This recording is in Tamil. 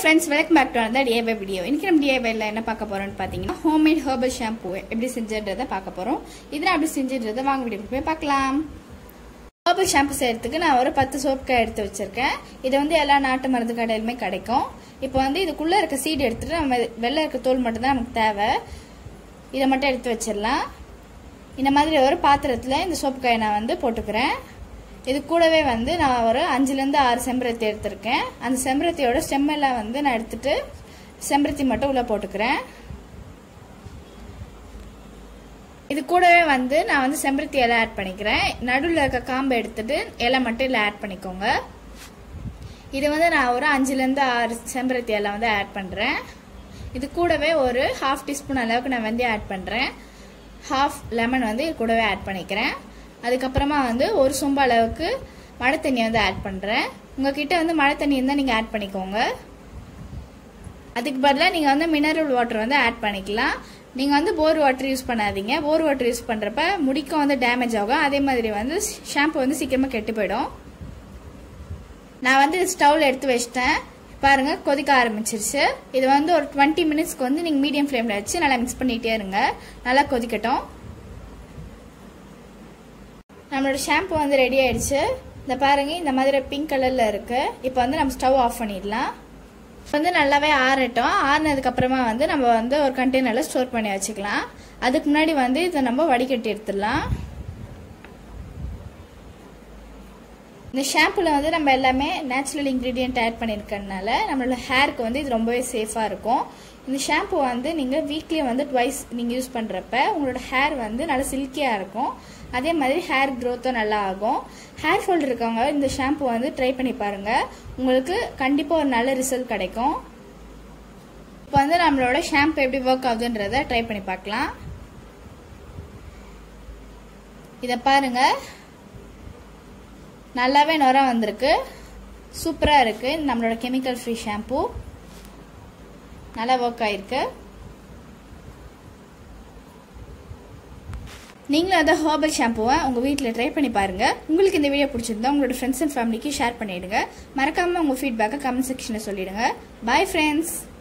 ஃப்ரெண்ட்ஸ் வெல்கம் பேக் டு அந்த டிஏபை வீடியோ இன்னைக்கு நம்ம டிஏபைல என்ன பார்க்க போறோம்னு பார்த்தீங்கன்னா ஹோம்மேட் ஹெர்பல் ஷாம்பு எப்படி செஞ்சுன்றதை பார்க்க போறோம் இதில் அப்படி செஞ்சுன்றதை வாங்க வீடியோ போய் பார்க்கலாம் ஹெர்பல் ஷாம்பு செய்யறதுக்கு நான் ஒரு பத்து சோப்புக்காய் எடுத்து வச்சிருக்கேன் இது வந்து எல்லா நாட்டு மருந்து கடையிலுமே கிடைக்கும் இப்போ வந்து இதுக்குள்ள இருக்க சீடு எடுத்துட்டு நம்ம வெளில இருக்க தோல் மட்டும் தான் நமக்கு தேவை இதை மட்டும் எடுத்து வச்சிடலாம் இந்த மாதிரி ஒரு பாத்திரத்தில் இந்த சோப்புக்காயை நான் வந்து போட்டுக்கிறேன் இது கூடவே வந்து நான் ஒரு அஞ்சுலேருந்து ஆறு செம்பருத்தி எடுத்திருக்கேன் அந்த செம்பருத்தியோட செம்மெல்லாம் வந்து நான் எடுத்துட்டு செம்பருத்தி மட்டும் உள்ளே போட்டுக்கிறேன் இது கூடவே வந்து நான் வந்து செம்பருத்தி இலை ஆட் பண்ணிக்கிறேன் நடுவில் இருக்க காம்பை எடுத்துட்டு இலை மட்டும் இதில் ஆட் பண்ணிக்கோங்க இது வந்து நான் ஒரு அஞ்சுலேருந்து ஆறு செம்பருத்தி இலை வந்து ஆட் பண்ணுறேன் இது கூடவே ஒரு ஹாஃப் டீஸ்பூன் அளவுக்கு நான் வந்து ஆட் பண்ணுறேன் ஹாஃப் லெமன் வந்து இது கூடவே ஆட் பண்ணிக்கிறேன் அதுக்கப்புறமா வந்து ஒரு சொம்பு அளவுக்கு மழை தண்ணி வந்து ஆட் பண்ணுறேன் உங்ககிட்ட வந்து மழை தண்ணி இருந்தால் நீங்கள் ஆட் பண்ணிக்கோங்க அதுக்கு பதிலாக நீங்கள் வந்து மினரல் வாட்டர் வந்து ஆட் பண்ணிக்கலாம் நீங்கள் வந்து போர் வாட்டர் யூஸ் பண்ணாதீங்க போர் வாட்டர் யூஸ் பண்ணுறப்ப முடிக்கும் வந்து டேமேஜ் ஆகும் அதே மாதிரி வந்து ஷாம்பு வந்து சீக்கிரமாக கெட்டு போயிடும் நான் வந்து ஸ்டவ்வில் எடுத்து வச்சிட்டேன் பாருங்க கொதிக்க ஆரம்பிச்சிருச்சு இது வந்து ஒரு டுவெண்ட்டி மினிட்ஸ்க்கு வந்து நீங்கள் மீடியம் ஃப்ளேமில் வச்சு நல்லா மிக்ஸ் பண்ணிகிட்டே இருங்க நல்லா கொதிக்கட்டும் நம்மளோட ஷாம்பு வந்து ரெடி ஆயிடுச்சு இந்த பாருங்க இந்த மாதிரி பிங்க் கலரில் இருக்கு இப்போ வந்து நம்ம ஸ்டவ் ஆஃப் பண்ணிடலாம் வந்து நல்லாவே ஆறட்டும் ஆறினதுக்கு அப்புறமா வந்து நம்ம வந்து ஒரு கண்டெய்னரில் ஸ்டோர் பண்ணி வச்சுக்கலாம் அதுக்கு முன்னாடி வந்து இதை நம்ம வடிகட்டி எடுத்துடலாம் இந்த ஷாம்புல வந்து நம்ம எல்லாமே நேச்சுரல் இன்க்ரீடியன்ட் ஆட் பண்ணியிருக்கறதுனால நம்மளோட ஹேருக்கு வந்து இது ரொம்பவே சேஃபாக இருக்கும் இந்த ஷாம்பு வந்து நீங்கள் வீக்லி வந்து ட்வைஸ் நீங்கள் யூஸ் பண்ணுறப்ப உங்களோட ஹேர் வந்து நல்லா சில்கியாக இருக்கும் அதே மாதிரி ஹேர் க்ரோத்தும் நல்லா ஆகும் ஹேர் ஃபால் இருக்கவங்க இந்த ஷாம்பு வந்து ட்ரை பண்ணி பாருங்கள் உங்களுக்கு கண்டிப்பாக ஒரு நல்ல ரிசல்ட் கிடைக்கும் இப்போ வந்து நம்மளோட ஷாம்பு எப்படி ஒர்க் ஆகுதுன்றத ட்ரை பண்ணி பார்க்கலாம் இதை பாருங்கள் நல்லாவே நுர வந்திருக்கு சூப்பராக இருக்குது நம்மளோட கெமிக்கல் ஃப்ரீ ஷாம்பு நல்லா ஒர்க் ஆயிருக்கு நீங்களும் அந்த ஹர்பல் ஷாம்புவை உங்கள் வீட்டில் ட்ரை பண்ணி பாருங்கள் உங்களுக்கு இந்த வீடியோ பிடிச்சிருந்தா உங்களோட ஃப்ரெண்ட்ஸ் அண்ட் ஃபேமிலிக்கு ஷேர் பண்ணிவிடுங்க மறக்காமல் உங்கள் ஃபீட்பேக்கை கமெண்ட் செக்ஷனில் சொல்லிவிடுங்க பாய் ஃப்ரெண்ட்ஸ்